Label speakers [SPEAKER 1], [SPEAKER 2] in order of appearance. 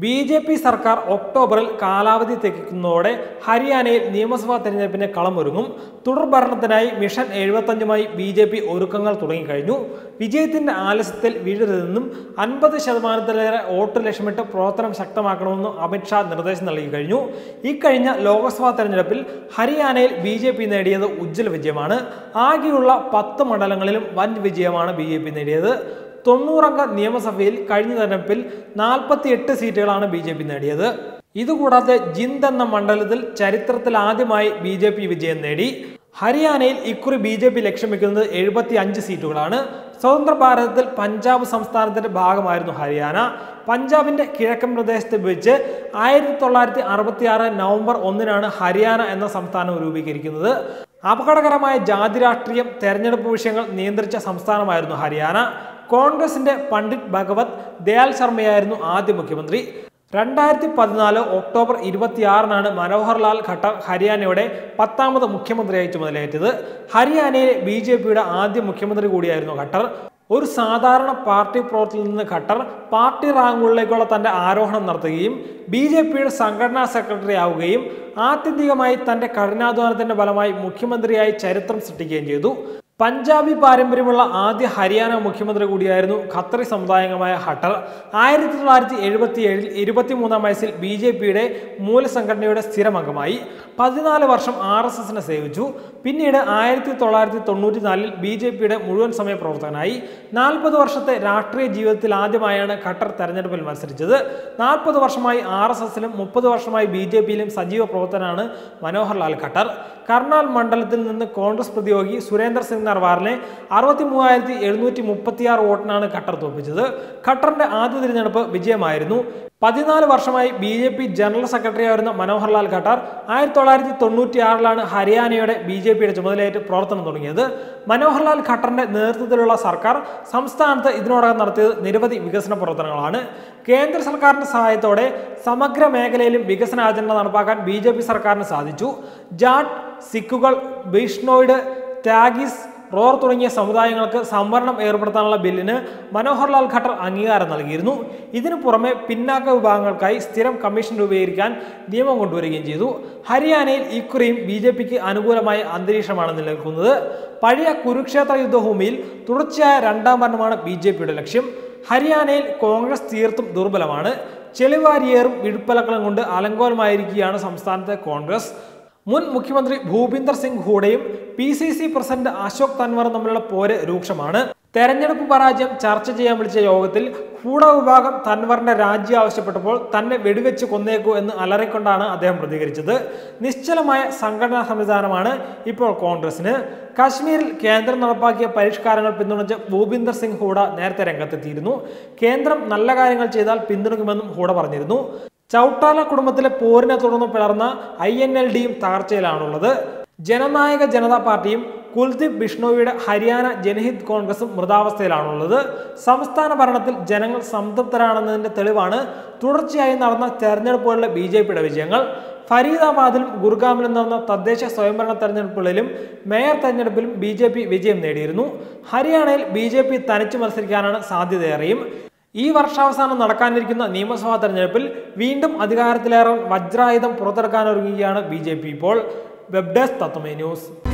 [SPEAKER 1] B J P സർക്കാർ ഒക്ടോബറിൽ കാലാവധി തെറ്റിക്കുന്നതോടെ ഹരിയാനയിൽ നിയമസഭാ തെരഞ്ഞെടുപ്പിന് കളമൊരുങ്ങും തുടർ ഭരണത്തിനായി മിഷൻ എഴുപത്തഞ്ചുമായി ബി ജെ പി ഒരുക്കങ്ങൾ തുടങ്ങിക്കഴിഞ്ഞു വിജയത്തിന്റെ ആലസ്യത്തിൽ വീഴരുതെന്നും അൻപത് ശതമാനത്തിലേറെ വോട്ട് ലക്ഷ്യമിട്ട് പ്രവർത്തനം ശക്തമാക്കണമെന്നും അമിത്ഷാ നിർദ്ദേശം നൽകി കഴിഞ്ഞു ഇക്കഴിഞ്ഞ ലോക്സഭാ തെരഞ്ഞെടുപ്പിൽ ഹരിയാനയിൽ ബി ജെ പി നേടിയത് ഉജ്ജ്വല വിജയമാണ് ആകെയുള്ള പത്ത് മണ്ഡലങ്ങളിലും വൻ വിജയമാണ് ബി ജെ പി നേടിയത് തൊണ്ണൂറംഗ നിയമസഭയിൽ കഴിഞ്ഞ തെരഞ്ഞെടുപ്പിൽ നാൽപ്പത്തി എട്ട് സീറ്റുകളാണ് ബി ജെ പി നേടിയത് ഇതുകൂടാതെ ജിന്ദ് എന്ന മണ്ഡലത്തിൽ ചരിത്രത്തിൽ ആദ്യമായി ബി ജെ പി വിജയം നേടി ഹരിയാനയിൽ ഇക്കുറി ബി ജെ പി ലക്ഷ്യം വെക്കുന്നത് എഴുപത്തി അഞ്ച് സീറ്റുകളാണ് സ്വതന്ത്ര ഭാരതത്തിൽ പഞ്ചാബ് സംസ്ഥാനത്തിന്റെ ഭാഗമായിരുന്നു ഹരിയാന പഞ്ചാബിന്റെ കിഴക്കൻ പ്രദേശത്ത് വെച്ച് ആയിരത്തി തൊള്ളായിരത്തി അറുപത്തി ആറ് നവംബർ ഒന്നിനാണ് ഹരിയാന എന്ന സംസ്ഥാനം രൂപീകരിക്കുന്നത് അപകടകരമായ ജാതി രാഷ്ട്രീയം തെരഞ്ഞെടുപ്പ് വിഷയങ്ങൾ നിയന്ത്രിച്ച സംസ്ഥാനമായിരുന്നു ഹരിയാന കോൺഗ്രസിന്റെ പണ്ഡിറ്റ് ഭഗവത് ദയാൽ ശർമ്മയായിരുന്നു ആദ്യ മുഖ്യമന്ത്രി രണ്ടായിരത്തി പതിനാല് ഒക്ടോബർ ഇരുപത്തിയാറിനാണ് മനോഹർലാൽ ഖട്ടർ ഹരിയാനയുടെ പത്താമത് മുഖ്യമന്ത്രിയായി ചുമതലയേറ്റത് ഹരിയാനയിലെ ബി ജെ പിയുടെ ആദ്യ മുഖ്യമന്ത്രി കൂടിയായിരുന്നു ഖട്ടർ ഒരു സാധാരണ പാർട്ടി പ്രവർത്തനത്തിൽ നിന്ന് ഖട്ടർ പാർട്ടി റാങ്കുകളിലേക്കുള്ള തന്റെ ആരോഹണം നടത്തുകയും ബി ജെ പിയുടെ സംഘടനാ സെക്രട്ടറി ആവുകയും ആത്യന്തികമായി തന്റെ കഠിനാധ്വാനത്തിന്റെ ഫലമായി മുഖ്യമന്ത്രിയായി ചരിത്രം സൃഷ്ടിക്കുകയും ചെയ്തു പഞ്ചാബി പാരമ്പര്യമുള്ള ആദ്യ ഹരിയാന മുഖ്യമന്ത്രി കൂടിയായിരുന്നു ഖത്തറി സമുദായമായ ഹട്ടർ ആയിരത്തി തൊള്ളായിരത്തി എഴുപത്തി ഏഴിൽ ഇരുപത്തിമൂന്നാം വയസ്സിൽ ബി ജെ പിയുടെ മൂലസംഘടനയുടെ സ്ഥിരമംഗമായി പതിനാല് വർഷം ആർ എസ് എസിനെ സേവിച്ചു പിന്നീട് ആയിരത്തി തൊള്ളായിരത്തി തൊണ്ണൂറ്റിനാലിൽ ബി ജെ പിയുടെ മുഴുവൻ സമയ പ്രവർത്തകനായി നാൽപ്പത് വർഷത്തെ രാഷ്ട്രീയ ജീവിതത്തിൽ ആദ്യമായാണ് ഖട്ടർ തെരഞ്ഞെടുപ്പിൽ മത്സരിച്ചത് നാൽപ്പത് വർഷമായി ആർ എസ് എസിലും മുപ്പത് വർഷമായി ബി ജെ പിയിലും സജീവ പ്രവർത്തനാണ് മനോഹർലാൽ ഖട്ടർ കർണാൽ മണ്ഡലത്തിൽ നിന്ന് കോൺഗ്രസ് പ്രതിയോഗി സുരേന്ദ്ര സിംഗ് നർവാറിനെ അറുപത്തി മൂവായിരത്തി എഴുന്നൂറ്റി മുപ്പത്തിയാറ് വോട്ടിനാണ് ഖട്ടർ തോൽപ്പിച്ചത് ഖട്ടറിന്റെ ആദ്യ തിരഞ്ഞെടുപ്പ് വിജയമായിരുന്നു പതിനാല് വർഷമായി B J P general secretary ആയിരുന്ന മനോഹർലാൽ ഖട്ടർ ആയിരത്തി തൊള്ളായിരത്തി തൊണ്ണൂറ്റി ആറിലാണ് ഹരിയാനയുടെ ബി ജെ പിയുടെ ചുമതലയേറ്റ് പ്രവർത്തനം തുടങ്ങിയത് മനോഹർലാൽ ഖട്ടറിന്റെ നേതൃത്വത്തിലുള്ള സർക്കാർ സംസ്ഥാനത്ത് ഇതിനോടകം നടത്തിയത് നിരവധി വികസന പ്രവർത്തനങ്ങളാണ് കേന്ദ്ര സർക്കാരിന്റെ സഹായത്തോടെ സമഗ്ര മേഖലയിലും വികസന അജണ്ട നടപ്പാക്കാൻ ബി ജെ പി സർക്കാരിന് സാധിച്ചു ജാട്ട് സിഖുകൾ ബിഷ്ണോയിഡ് ടാഗിസ് റോർ തുടങ്ങിയ സമുദായങ്ങൾക്ക് സംവരണം ഏർപ്പെടുത്താനുള്ള ബില്ലിന് മനോഹർലാൽ ഖട്ടർ അംഗീകാരം നൽകിയിരുന്നു ഇതിനു പുറമെ പിന്നാക്ക വിഭാഗങ്ങൾക്കായി സ്ഥിരം കമ്മീഷൻ രൂപീകരിക്കാൻ നിയമം കൊണ്ടുവരികയും ചെയ്തു ഹരിയാനയിൽ ഇക്കുറിയും ബി ജെ പിക്ക് അനുകൂലമായ അന്തരീക്ഷമാണ് നിലനിൽക്കുന്നത് പഴയ കുരുക്ഷേത്ര യുദ്ധഭൂമിയിൽ തുടർച്ചയായ രണ്ടാം ഭരണമാണ് ബി ജെ പിയുടെ ലക്ഷ്യം ഹരിയാനയിൽ കോൺഗ്രസ് തീർത്തും ദുർബലമാണ് ചെളിവാരിയേറും ഇഴുപ്പലക്കളും കൊണ്ട് അലങ്കോലമായിരിക്കുകയാണ് സംസ്ഥാനത്തെ കോൺഗ്രസ് മുൻ മുഖ്യമന്ത്രി ഭൂപിന്ദർ സിംഗ് ഹൂഡയും P C C president Ashok തൻവറും തമ്മിലുള്ള പോര് രൂക്ഷമാണ് തെരഞ്ഞെടുപ്പ് പരാജയം ചർച്ച ചെയ്യാൻ വിളിച്ച യോഗത്തിൽ ഹൂഡ വിഭാഗം തൻവറിന്റെ രാജി ആവശ്യപ്പെട്ടപ്പോൾ തന്നെ വെടിവെച്ച് കൊന്നേക്കൂ എന്ന് അലറിക്കൊണ്ടാണ് അദ്ദേഹം പ്രതികരിച്ചത് നിശ്ചലമായ സംഘടനാ സംവിധാനമാണ് ഇപ്പോൾ കോൺഗ്രസിന് കാശ്മീരിൽ കേന്ദ്രം നടപ്പാക്കിയ പരിഷ്കാരങ്ങൾ പിന്തുണച്ച് ഭൂപിന്ദർ സിംഗ് ഹൂഡ നേരത്തെ രംഗത്തെത്തിയിരുന്നു കേന്ദ്രം നല്ല കാര്യങ്ങൾ ചെയ്താൽ പിന്തുണയ്ക്കുമെന്നും ഹൂഡ പറഞ്ഞിരുന്നു ചൌട്ടാല കുടുംബത്തിലെ പോരിനെ തുടർന്ന് പിളർന്ന ഐ എൻ എൽ ഡിയും തകർച്ചയിലാണുള്ളത് ജനനായക ജനതാ പാർട്ടിയും കുൽദീപ് ബിഷ്ണോയിയുടെ ഹരിയാന ജനഹിത് കോൺഗ്രസും മൃതാവസ്ഥയിലാണുള്ളത് സംസ്ഥാന ഭരണത്തിൽ ജനങ്ങൾ സംതൃപ്തരാണെന്നതിന്റെ തെളിവാണ് തുടർച്ചയായി നടന്ന തെരഞ്ഞെടുപ്പുകളിലെ ബി ജെ പിയുടെ വിജയങ്ങൾ ഫരീദാബാദിലും ഗുർഗാമിലും നടന്ന തദ്ദേശ സ്വയംഭരണ തെരഞ്ഞെടുപ്പുകളിലും മേയർ തെരഞ്ഞെടുപ്പിലും ബി ജെ പി വിജയം നേടിയിരുന്നു ഹരിയാനയിൽ ബി ജെ പി തനിച്ചു മത്സരിക്കാനാണ് സാധ്യതയേറെയും ഈ വർഷാവസാനം നടക്കാനിരിക്കുന്ന നിയമസഭാ തെരഞ്ഞെടുപ്പിൽ വീണ്ടും അധികാരത്തിലേറാൻ വജ്രായുധം പുറത്തെടുക്കാനൊരുങ്ങുകയാണ് ബി ജെ പി ഇപ്പോൾ വെബ് ഡെസ്ക് തത്വമേ ന്യൂസ്